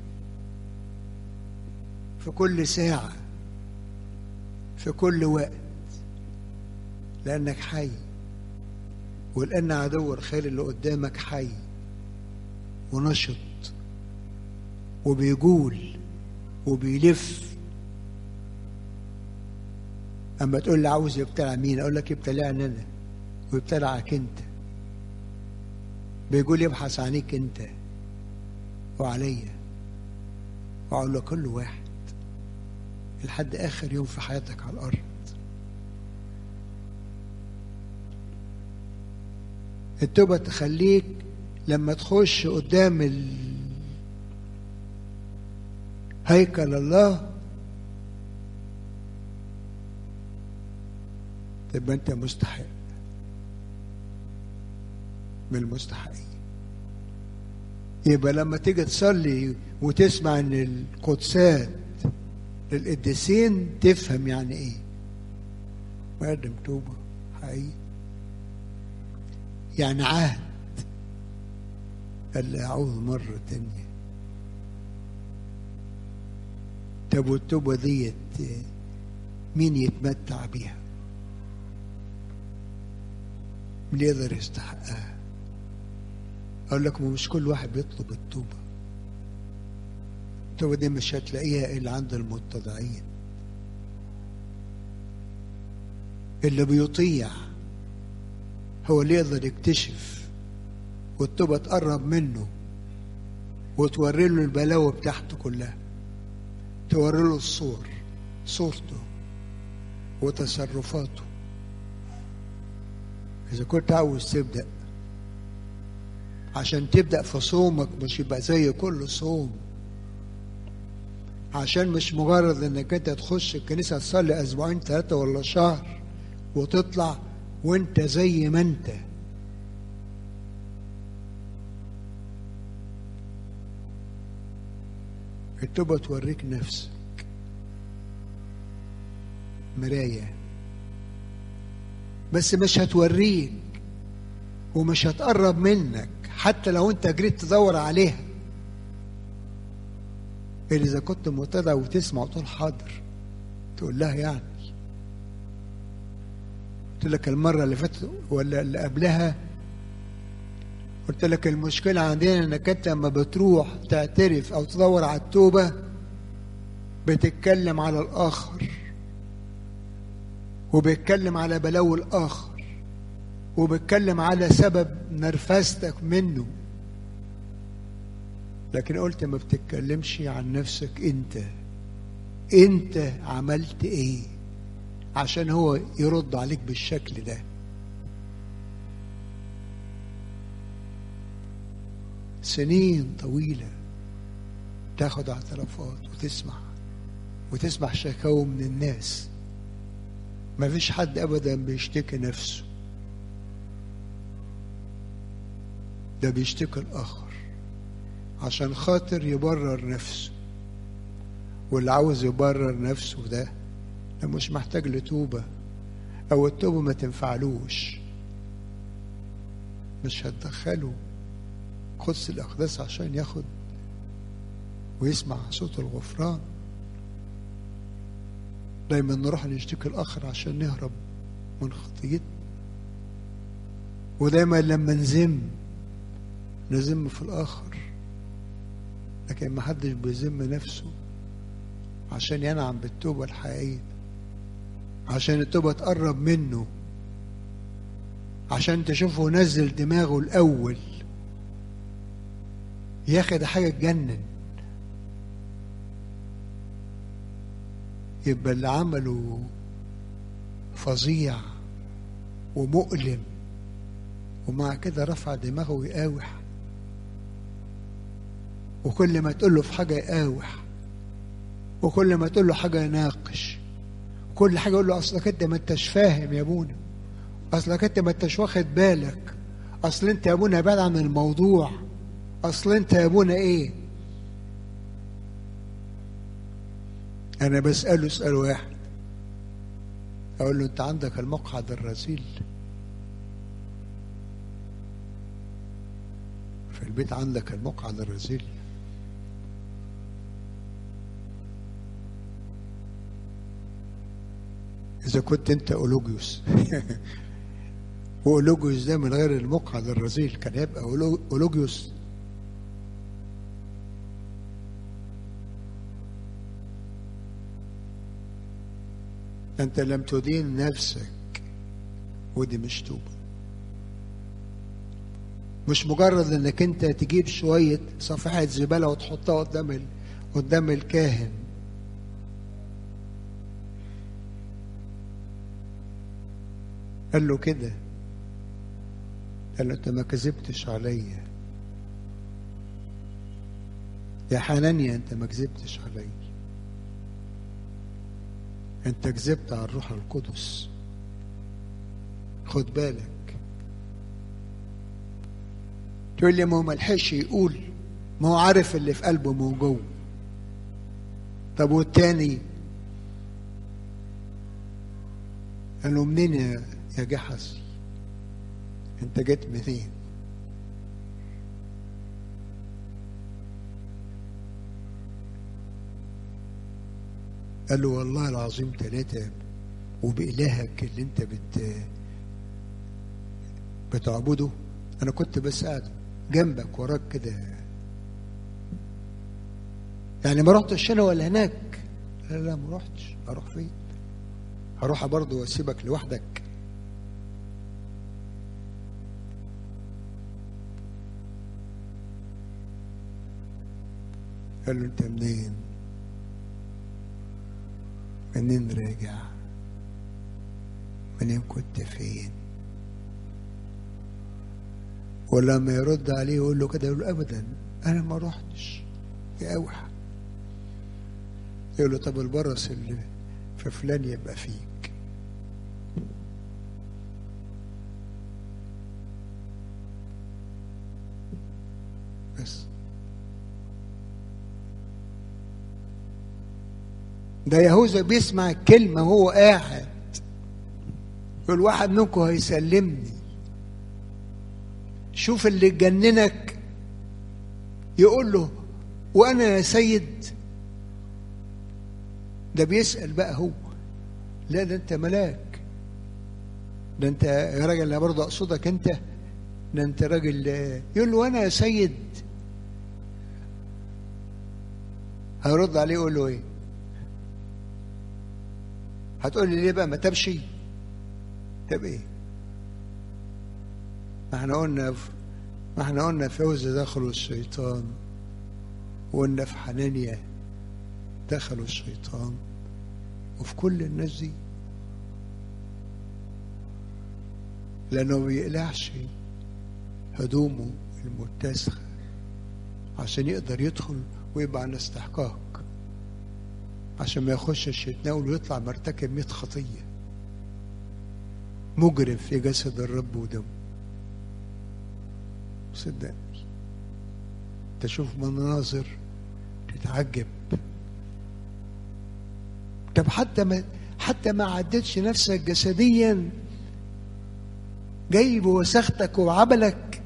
في كل ساعة في كل وقت لأنك حي ولأن عدو الخير اللي قدامك حي ونشط وبيجول وبيلف اما تقول لي عاوز يبتلع مين اقول لك يبتلعني انا ويبتلعك انت بيقول يبحث عنيك انت وعليا واقول له كل واحد لحد اخر يوم في حياتك على الارض التوبة تخليك لما تخش قدام ال... هيكل الله تبقى انت مستحق من المستحقين يبقى لما تيجي تصلي وتسمع ان القدسات للقديسين تفهم يعني ايه مقدم توبة حقيقي يعني عهد قال لي أعوذ مرة تانية طب والتوبة ديت مين يتمتع بيها مين يقدر يستحقها أقول لكم مش كل واحد بيطلب التوبة التوبة دي مش هتلاقيها إلا عند المتضعين اللي بيطيع هو اللي يقدر يكتشف والتوبة تقرب منه وتوري له البلاوي بتاعته كلها توري له الصور صورته وتصرفاته إذا كنت عاوز تبدأ عشان تبدأ في صومك مش يبقى زي كل صوم عشان مش مجرد انك انت تخش الكنيسة تصلي اسبوعين ثلاثة ولا شهر وتطلع وانت زي ما انت التوبة توريك نفسك مراية بس مش هتوريك ومش هتقرب منك حتى لو انت جريت تدور عليها اللي اذا كنت متضع وتسمع وتقول حاضر تقول لها يعني قلت لك المرة اللي فاتت ولا اللي قبلها قلت لك المشكلة عندنا انك انت لما بتروح تعترف او تدور على التوبة بتتكلم على الاخر وبيتكلم على بلاوي الاخر وبيتكلم على سبب نرفزتك منه لكن قلت ما بتتكلمش عن نفسك انت انت عملت ايه عشان هو يرد عليك بالشكل ده سنين طويلة تاخد اعترافات وتسمع وتسمع شكاوى من الناس ما فيش حد ابدا بيشتكي نفسه ده بيشتكي الاخر عشان خاطر يبرر نفسه واللي عاوز يبرر نفسه ده ده مش محتاج لتوبة أو التوبة ما تنفعلوش مش هتدخله قدس الأقداس عشان ياخد ويسمع صوت الغفران دايما نروح نشتكي الآخر عشان نهرب من خطيتنا ودايما لما نذم نذم في الآخر لكن ما حدش بيذم نفسه عشان ينعم بالتوبة الحقيقية عشان التوبة تقرب منه عشان تشوفه نزل دماغه الأول ياخد حاجة تجنن يبقى اللي عمله فظيع ومؤلم ومع كده رفع دماغه ويقاوح وكل ما تقول له في حاجة يقاوح وكل ما تقول له حاجة يناقش كل حاجة يقول له أصلك أنت ما أنتش فاهم يا أبونا أصلك أنت ما أنتش واخد بالك أصل أنت يا أبونا بعد عن الموضوع أصل أنت يا أبونا إيه أنا بسأله سؤال واحد أقول له أنت عندك المقعد الرذيل في البيت عندك المقعد الرذيل إذا كنت أنت أولوجيوس وأولوجيوس ده من غير المقعد الرذيل كان يبقى أولوجيوس أنت لم تدين نفسك ودي مش توبة مش مجرد انك انت تجيب شوية صفيحة زبالة وتحطها قدام ال... قدام الكاهن قال له كده قال له انت ما كذبتش عليا يا حنانيا انت ما كذبتش عليا انت كذبت على الروح القدس خد بالك تقول لي ما هو ملحقش يقول ما هو عارف اللي في قلبه من جوه طب والتاني قال له منين يا يا جحس انت جيت منين قال له والله العظيم ثلاثة وبإلهك اللي انت بت بتعبده انا كنت بس قاعد جنبك وراك كده يعني ما رحتش هنا ولا هناك لا لا ما رحتش اروح فين هروح برضه واسيبك لوحدك قال له انت منين منين راجع منين كنت فين ولما يرد عليه يقول له كده يقول له ابدا انا ما رحتش يا اوحى يقول له طب البرص اللي في فلان يبقى فيك بس ده يهوذا بيسمع الكلمة وهو قاعد يقول واحد منكم هيسلمني شوف اللي جننك يقول له وانا يا سيد ده بيسأل بقى هو لا ده انت ملاك ده انت يا راجل انا برضه اقصدك انت ده انت راجل يقول له وانا يا سيد هيرد عليه يقول له ايه هتقول لي ليه بقى ما تبشي طب ايه ما احنا قلنا في ما احنا قلنا في عوزة دخلوا الشيطان وقلنا في حنانيا دخلوا الشيطان وفي كل الناس دي لأنه ما بيقلعش هدومه المتسخة عشان يقدر يدخل ويبقى عن استحقاق عشان ما يخشش يتناول ويطلع مرتكب مئة خطية مجرم في جسد الرب ودمه صدقني تشوف مناظر تتعجب طب حتى ما حتى ما عدتش نفسك جسديا جاي بوساختك وعبلك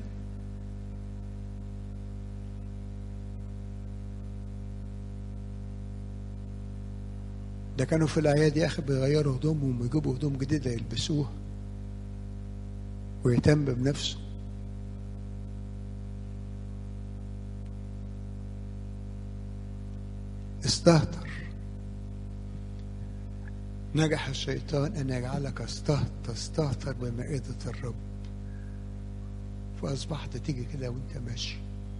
ده كانوا في الاعياد يا اخي بيغيروا هدومهم ويجيبوا هدوم جديده يلبسوها ويهتم بنفسه استهتر نجح الشيطان ان يجعلك تستهتر بمائدة الرب فاصبحت تيجي كده وانت ماشي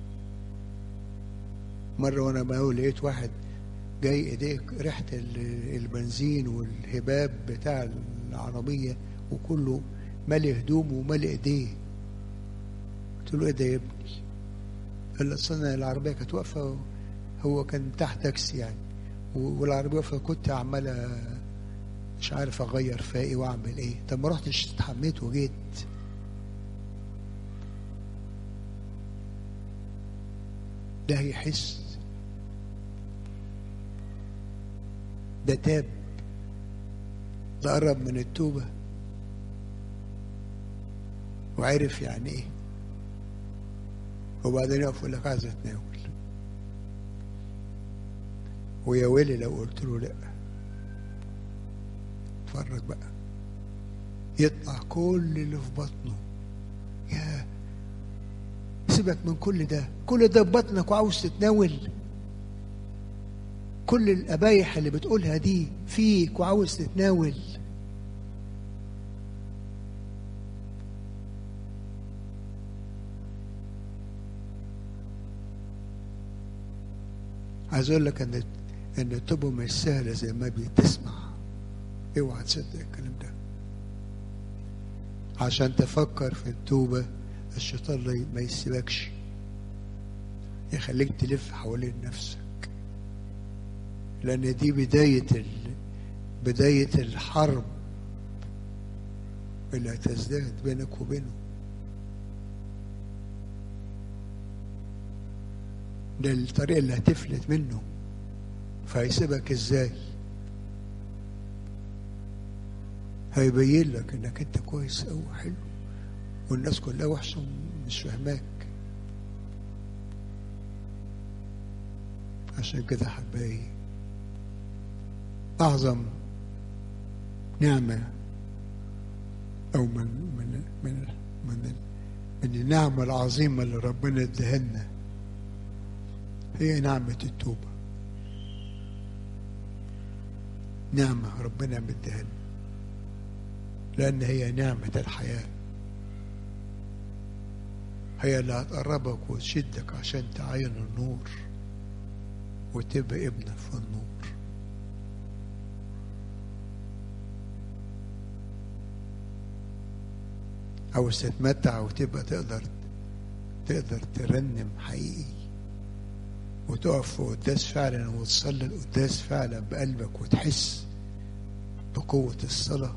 مرة وانا بقول لقيت واحد جاي ايديه ريحة البنزين والهباب بتاع العربية وكله مالي هدومه ومالي ايديه قلت له ايه ده يا ابني قال لي اصل العربية كانت واقفة هو كان تحت تاكسي يعني والعربية واقفة كنت عمال مش عارف اغير فيها ايه واعمل ايه طب ما رحتش اتحميت وجيت ده هيحس ده تاب ده قرب من التوبة وعرف يعني ايه وبعدين يقف يقول لك عايز اتناول ويا ويلي لو قلت له لا اتفرج بقى يطلع كل اللي في بطنه يا سيبك من كل ده كل ده في بطنك وعاوز تتناول كل القبايح اللي بتقولها دي فيك وعاوز تتناول عايز اقول لك ان ان التوبه مش سهله زي ما بتسمع اوعى تصدق الكلام ده عشان تفكر في التوبه الشيطان ما يسيبكش يخليك تلف حوالين نفسك لأن دي بداية ال... بداية الحرب اللي هتزداد بينك وبينه ده الطريق اللي هتفلت منه فهيسيبك ازاي هيبين لك انك انت كويس او حلو والناس كلها وحشه مش فاهماك عشان كده حبايبي أعظم نعمة أو من من من من من النعمة العظيمة اللي ربنا ادهلنا هي نعمة التوبة نعمة ربنا مديها لنا لأن هي نعمة الحياة هي اللي هتقربك وتشدك عشان تعين النور وتبقى ابن في النور أو تتمتع وتبقى تقدر تقدر ترنم حقيقي وتقف في قداس فعلا وتصلي القداس فعلا بقلبك وتحس بقوة الصلاة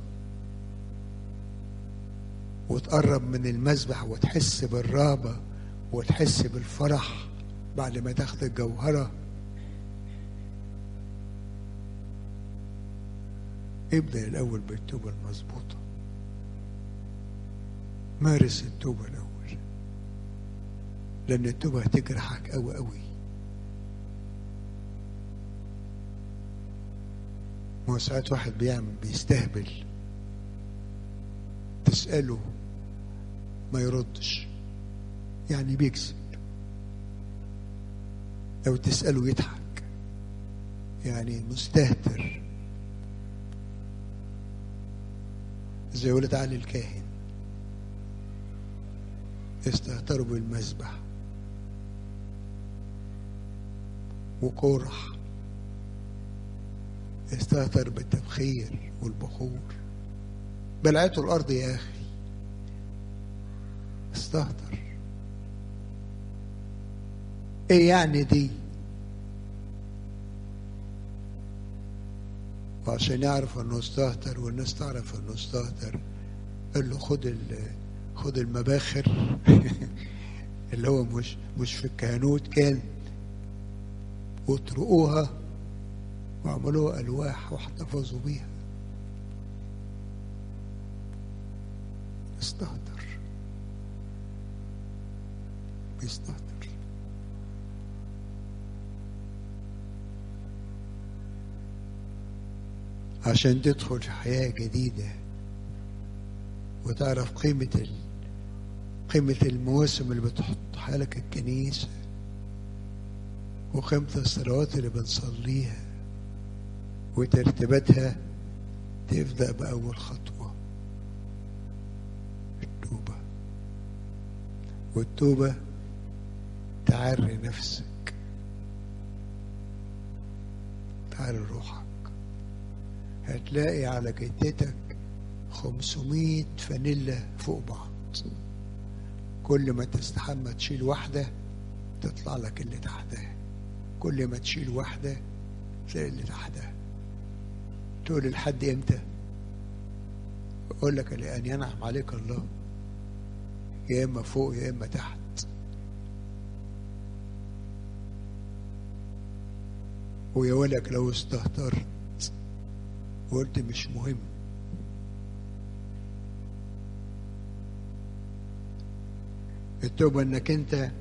وتقرب من المذبح وتحس بالرهبة وتحس بالفرح بعد ما تاخد الجوهرة ابدأ الأول بالتوبة المظبوطة مارس التوبة الأول لأن التوبة هتجرحك أوي أوي ما هو ساعات واحد بيعمل بيستهبل تسأله ما يردش يعني بيكذب لو تسأله يضحك يعني مستهتر زي ولد علي الكاهن استهتروا بالمذبح وقرح استهتر بالتبخير والبخور بلعته الارض يا اخي استهتر ايه يعني دي وعشان يعرف انه استهتر والناس تعرف انه استهتر قال له خد ال خد المباخر اللي هو مش مش في الكهنوت كان واطرقوها وعملوها ألواح واحتفظوا بيها استهتر بيستهتر عشان تدخل في حياة جديدة وتعرف قيمة ال... قيمة المواسم اللي بتحطها لك الكنيسة وقيمة الصلوات اللي بنصليها وترتيباتها تبدأ بأول خطوة التوبة والتوبة تعري نفسك تعري روحك هتلاقي على جدتك خمسمية فانيلا فوق بعض كل ما تستحمى تشيل واحدة تطلع لك اللي تحتها كل ما تشيل واحدة تلاقي اللي تحتها تقول لحد امتى اقول لك لان ينعم عليك الله يا اما فوق يا اما تحت ويا ولك لو استهترت وقلت مش مهم التوبة انك انت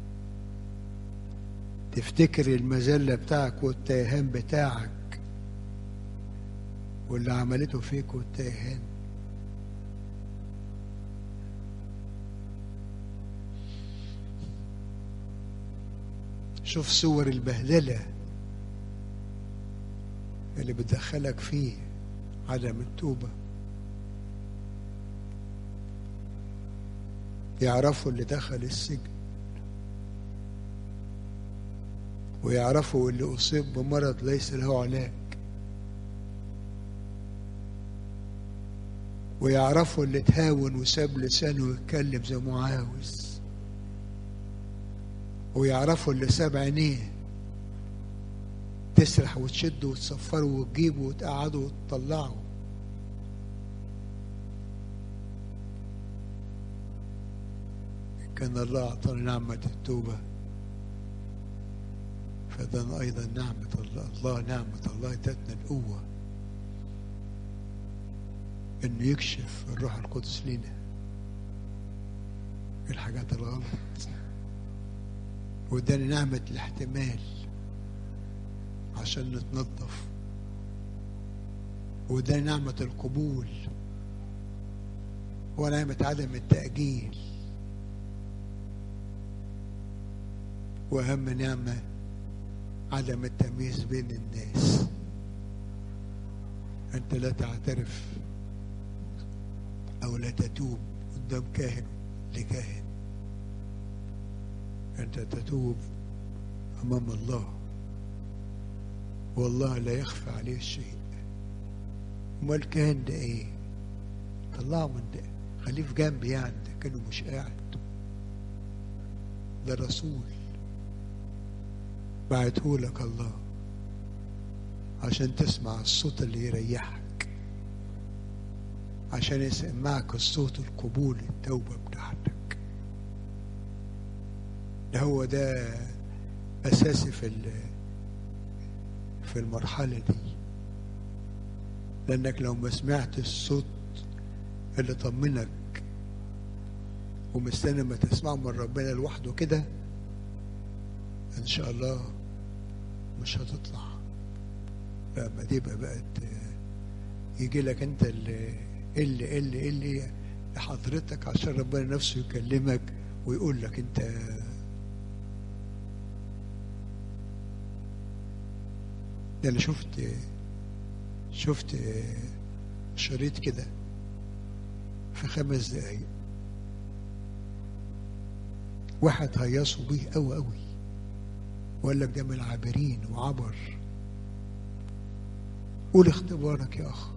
تفتكر المذلة بتاعك والتيهان بتاعك واللي عملته فيك والتيهان شوف صور البهدلة اللي بتدخلك فيه عدم التوبة يعرفوا اللي دخل السجن ويعرفوا اللي أصيب بمرض ليس له علاج ويعرفوا اللي تهاون وساب لسانه يتكلم زي ما عاوز ويعرفوا اللي ساب عينيه تسرح وتشده وتصفره وتجيبه وتقعده وتطلعه كان الله أعطانا نعمة التوبة فده أيضا نعمة الله الله نعمة الله ادتنا القوة إنه يكشف الروح القدس لنا الحاجات الغلط واداني نعمة الاحتمال عشان نتنظف واداني نعمة القبول ونعمة عدم التأجيل وأهم نعمة عدم التمييز بين الناس أنت لا تعترف أو لا تتوب قدام كاهن لكاهن أنت تتوب أمام الله والله لا يخفى عليه شيء أمال الكاهن ده إيه؟ طلعه من ده خليه في جنب يعني ده كانه مش قاعد ده رسول بعته لك الله عشان تسمع الصوت اللي يريحك عشان يسمعك الصوت القبول التوبة بتاعتك ده هو ده أساسي في في المرحلة دي لأنك لو ما سمعت الصوت اللي طمنك ومستني ما تسمعه من ربنا لوحده كده إن شاء الله مش هتطلع لما تبقى بقت يجي لك انت اللي اللي اللي اللي لحضرتك عشان ربنا نفسه يكلمك ويقول لك انت ده انا شفت شفت شريط كده في خمس دقايق واحد هيصوا بيه قوي قوي وقال لك ده من العابرين وعبر قول اختبارك يا اخ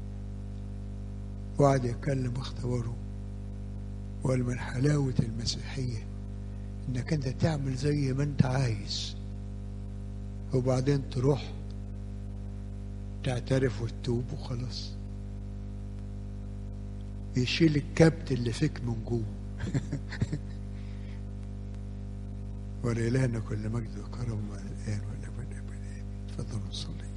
وقعد يتكلم اختباره وقال من حلاوة المسيحية انك انت تعمل زي ما انت عايز وبعدين تروح تعترف وتتوب وخلاص يشيل الكبت اللي فيك من جوه ولإلهنا كل مجد وكرم الآن والأبد أبدا تفضلوا نصلي